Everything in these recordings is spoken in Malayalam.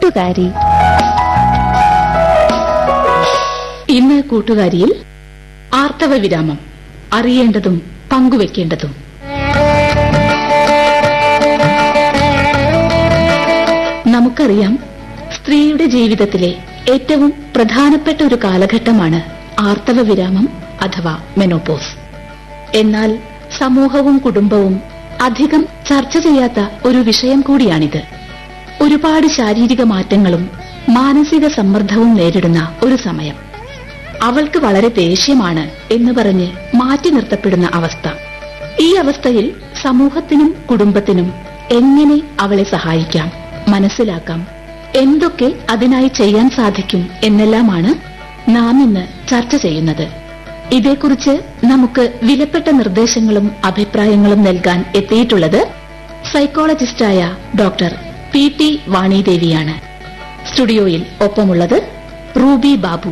കൂട്ടുകാരി ഇന്ന് കൂട്ടുകാരിയിൽ ആർത്തവ വിരാമം അറിയേണ്ടതും പങ്കുവെക്കേണ്ടതും നമുക്കറിയാം സ്ത്രീയുടെ ജീവിതത്തിലെ ഏറ്റവും പ്രധാനപ്പെട്ട ഒരു കാലഘട്ടമാണ് ആർത്തവ വിരാമം അഥവാ മെനോപോസ് എന്നാൽ സമൂഹവും കുടുംബവും അധികം ചർച്ച ചെയ്യാത്ത ഒരു വിഷയം കൂടിയാണിത് ഒരുപാട് ശാരീരിക മാറ്റങ്ങളും മാനസിക സമ്മർദ്ദവും നേരിടുന്ന ഒരു സമയം അവൾക്ക് വളരെ ദേഷ്യമാണ് എന്ന് പറഞ്ഞ് മാറ്റി നിർത്തപ്പെടുന്ന അവസ്ഥ ഈ അവസ്ഥയിൽ സമൂഹത്തിനും കുടുംബത്തിനും എങ്ങനെ അവളെ സഹായിക്കാം മനസ്സിലാക്കാം എന്തൊക്കെ അതിനായി ചെയ്യാൻ സാധിക്കും എന്നെല്ലാമാണ് നാം ഇന്ന് ചർച്ച ചെയ്യുന്നത് ഇതേക്കുറിച്ച് നമുക്ക് വിലപ്പെട്ട നിർദ്ദേശങ്ങളും അഭിപ്രായങ്ങളും നൽകാൻ എത്തിയിട്ടുള്ളത് സൈക്കോളജിസ്റ്റായ ഡോക്ടർ പി ടി വാണിദേവിയാണ് സ്റ്റുഡിയോയിൽ ഒപ്പമുള്ളത് റൂബി ബാബു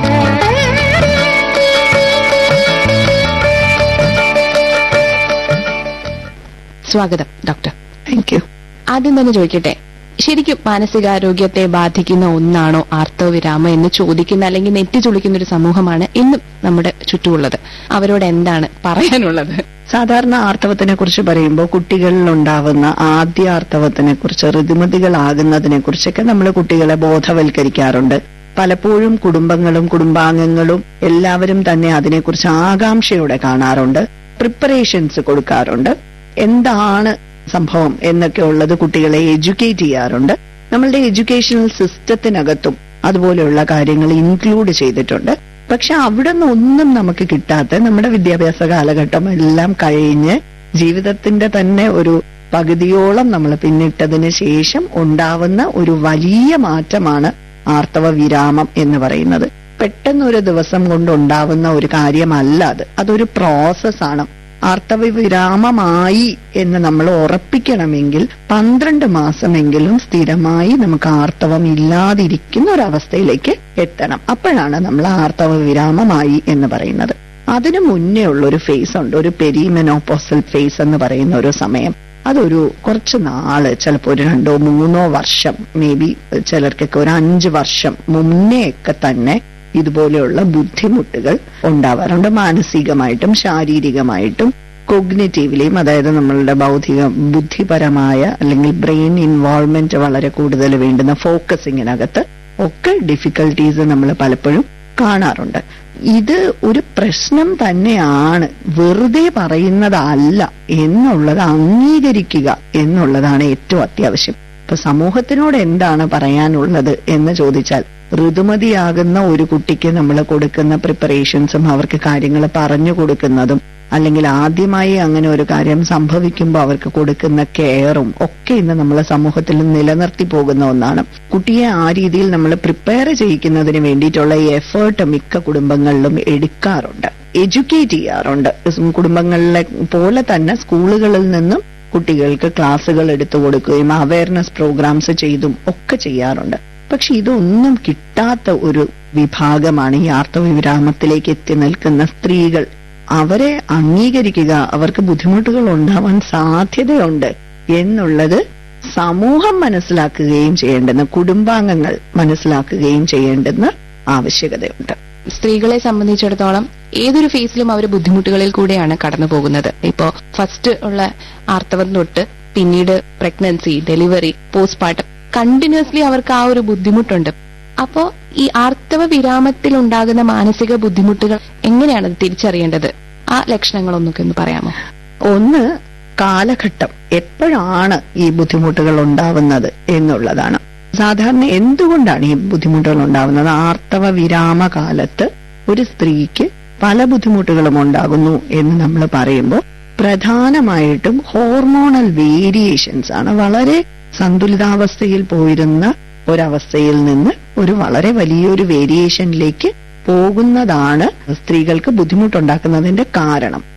സ്വാഗതം ഡോക്ടർ താങ്ക് യു ആദ്യം തന്നെ ചോദിക്കട്ടെ ശരിക്കും മാനസികാരോഗ്യത്തെ ബാധിക്കുന്ന ഒന്നാണോ ആർത്തവവിരാമം എന്ന് ചോദിക്കുന്ന അല്ലെങ്കിൽ നെറ്റി ചുളിക്കുന്ന ഒരു സമൂഹമാണ് ഇന്നും നമ്മുടെ ചുറ്റുമുള്ളത് അവരോട് എന്താണ് പറയാനുള്ളത് സാധാരണ ആർത്തവത്തിനെ കുറിച്ച് പറയുമ്പോൾ കുട്ടികളിൽ ഉണ്ടാവുന്ന ആദ്യ ആർത്തവത്തിനെ കുറിച്ച് ഋതുമതികളാകുന്നതിനെ കുറിച്ചൊക്കെ നമ്മൾ കുട്ടികളെ ബോധവൽക്കരിക്കാറുണ്ട് പലപ്പോഴും കുടുംബങ്ങളും കുടുംബാംഗങ്ങളും എല്ലാവരും തന്നെ അതിനെക്കുറിച്ച് ആകാംക്ഷയോടെ കാണാറുണ്ട് പ്രിപ്പറേഷൻസ് കൊടുക്കാറുണ്ട് എന്താണ് സംഭവം എന്നൊക്കെ ഉള്ളത് കുട്ടികളെ എഡ്യൂക്കേറ്റ് ചെയ്യാറുണ്ട് നമ്മളുടെ എഡ്യൂക്കേഷണൽ സിസ്റ്റത്തിനകത്തും അതുപോലെയുള്ള കാര്യങ്ങൾ ഇൻക്ലൂഡ് ചെയ്തിട്ടുണ്ട് പക്ഷെ അവിടെ നിന്ന് ഒന്നും നമുക്ക് കിട്ടാത്ത നമ്മുടെ വിദ്യാഭ്യാസ കാലഘട്ടം എല്ലാം കഴിഞ്ഞ് ജീവിതത്തിന്റെ തന്നെ ഒരു പകുതിയോളം നമ്മൾ പിന്നിട്ടതിന് ശേഷം ഉണ്ടാവുന്ന ഒരു വലിയ മാറ്റമാണ് ആർത്തവ വിരാമം എന്ന് പറയുന്നത് പെട്ടെന്ന് ഒരു ദിവസം കൊണ്ടുണ്ടാവുന്ന ഒരു കാര്യമല്ല അത് അതൊരു പ്രോസസ്സാണ് ആർത്തവ വിരാമമായി എന്ന് നമ്മൾ ഉറപ്പിക്കണമെങ്കിൽ പന്ത്രണ്ട് മാസമെങ്കിലും സ്ഥിരമായി നമുക്ക് ആർത്തവം ഇല്ലാതിരിക്കുന്ന ഒരു അവസ്ഥയിലേക്ക് എത്തണം അപ്പോഴാണ് നമ്മൾ ആർത്തവ വിരാമമായി എന്ന് പറയുന്നത് അതിനു മുന്നേ ഉള്ള ഒരു ഫേസ് ഉണ്ട് ഒരു പെരിമെനോപോസൽ ഫേസ് എന്ന് പറയുന്ന ഒരു സമയം അതൊരു കുറച്ച് നാള് ചിലപ്പോൾ ഒരു രണ്ടോ മൂന്നോ വർഷം മേ ബി ചിലർക്കൊക്കെ ഒരു അഞ്ച് വർഷം മുന്നേ ഒക്കെ തന്നെ ഇതുപോലെയുള്ള ബുദ്ധിമുട്ടുകൾ ഉണ്ടാവാറുണ്ട് മാനസികമായിട്ടും ശാരീരികമായിട്ടും കൊഗ്നേറ്റീവ്ലിയും അതായത് നമ്മളുടെ ബൗദ്ധിക ബുദ്ധിപരമായ അല്ലെങ്കിൽ ബ്രെയിൻ ഇൻവോൾവ്മെന്റ് വളരെ കൂടുതൽ വേണ്ടുന്ന ഫോക്കസിങ്ങിനകത്ത് ഒക്കെ ഡിഫിക്കൽട്ടീസ് നമ്മൾ പലപ്പോഴും കാണാറുണ്ട് ഇത് ഒരു പ്രശ്നം തന്നെയാണ് വെറുതെ പറയുന്നതല്ല എന്നുള്ളത് അംഗീകരിക്കുക എന്നുള്ളതാണ് ഏറ്റവും അത്യാവശ്യം ഇപ്പൊ സമൂഹത്തിനോട് എന്താണ് പറയാനുള്ളത് എന്ന് ചോദിച്ചാൽ ഋതുമതിയാകുന്ന ഒരു കുട്ടിക്ക് നമ്മൾ കൊടുക്കുന്ന പ്രിപ്പറേഷൻസും അവർക്ക് കാര്യങ്ങൾ പറഞ്ഞു കൊടുക്കുന്നതും അല്ലെങ്കിൽ ആദ്യമായി അങ്ങനെ ഒരു കാര്യം സംഭവിക്കുമ്പോൾ അവർക്ക് കൊടുക്കുന്ന കെയറും ഒക്കെ ഇന്ന് നമ്മൾ സമൂഹത്തിൽ നിലനിർത്തി പോകുന്ന ഒന്നാണ് കുട്ടിയെ ആ രീതിയിൽ നമ്മൾ പ്രിപ്പയർ ചെയ്യിക്കുന്നതിന് വേണ്ടിയിട്ടുള്ള എഫേർട്ട് മിക്ക കുടുംബങ്ങളിലും എടുക്കാറുണ്ട് എഡ്യൂക്കേറ്റ് ചെയ്യാറുണ്ട് കുടുംബങ്ങളിലെ പോലെ തന്നെ സ്കൂളുകളിൽ നിന്നും കുട്ടികൾക്ക് ക്ലാസ്സുകൾ എടുത്തു കൊടുക്കുകയും അവയർനെസ് പ്രോഗ്രാംസ് ചെയ്തും ഒക്കെ ചെയ്യാറുണ്ട് പക്ഷെ ഇതൊന്നും കിട്ടാത്ത ഒരു വിഭാഗമാണ് ഈ ആർത്തവവിരാമത്തിലേക്ക് എത്തി നിൽക്കുന്ന സ്ത്രീകൾ അവരെ അംഗീകരിക്കുക അവർക്ക് ബുദ്ധിമുട്ടുകൾ ഉണ്ടാവാൻ സാധ്യതയുണ്ട് എന്നുള്ളത് സമൂഹം മനസ്സിലാക്കുകയും ചെയ്യേണ്ടെന്ന് കുടുംബാംഗങ്ങൾ മനസ്സിലാക്കുകയും ചെയ്യേണ്ടെന്ന് ആവശ്യകതയുണ്ട് സ്ത്രീകളെ സംബന്ധിച്ചിടത്തോളം ഏതൊരു ഫേസിലും അവർ ബുദ്ധിമുട്ടുകളിൽ കൂടെയാണ് കടന്നു പോകുന്നത് ഇപ്പോ ഫസ്റ്റ് ഉള്ള ആർത്തവം തൊട്ട് പിന്നീട് പ്രഗ്നൻസി ഡെലിവറി പോസ്റ്റ്മോർട്ടം കണ്ടിന്യൂസ്ലി അവർക്ക് ആ ഒരു ബുദ്ധിമുട്ടുണ്ട് അപ്പോ ഈ ആർത്തവ വിരാമത്തിൽ ഉണ്ടാകുന്ന മാനസിക ബുദ്ധിമുട്ടുകൾ എങ്ങനെയാണ് അത് തിരിച്ചറിയേണ്ടത് ആ ലക്ഷണങ്ങളൊന്നൊക്കെ ഒന്ന് പറയാമോ ഒന്ന് കാലഘട്ടം എപ്പോഴാണ് ഈ ബുദ്ധിമുട്ടുകൾ ഉണ്ടാവുന്നത് എന്നുള്ളതാണ് സാധാരണ എന്തുകൊണ്ടാണ് ഈ ബുദ്ധിമുട്ടുകൾ ഉണ്ടാവുന്നത് ആർത്തവ വിരാമ കാലത്ത് ഒരു സ്ത്രീക്ക് പല ബുദ്ധിമുട്ടുകളും ഉണ്ടാകുന്നു എന്ന് നമ്മൾ പറയുമ്പോൾ പ്രധാനമായിട്ടും ഹോർമോണൽ വേരിയേഷൻസ് ആണ് വളരെ സന്തുലിതാവസ്ഥയിൽ പോയിരുന്ന ഒരവസ്ഥയിൽ നിന്ന് ഒരു വളരെ വലിയൊരു വേരിയേഷനിലേക്ക് പോകുന്നതാണ് സ്ത്രീകൾക്ക് ബുദ്ധിമുട്ടുണ്ടാക്കുന്നതിന്റെ കാരണം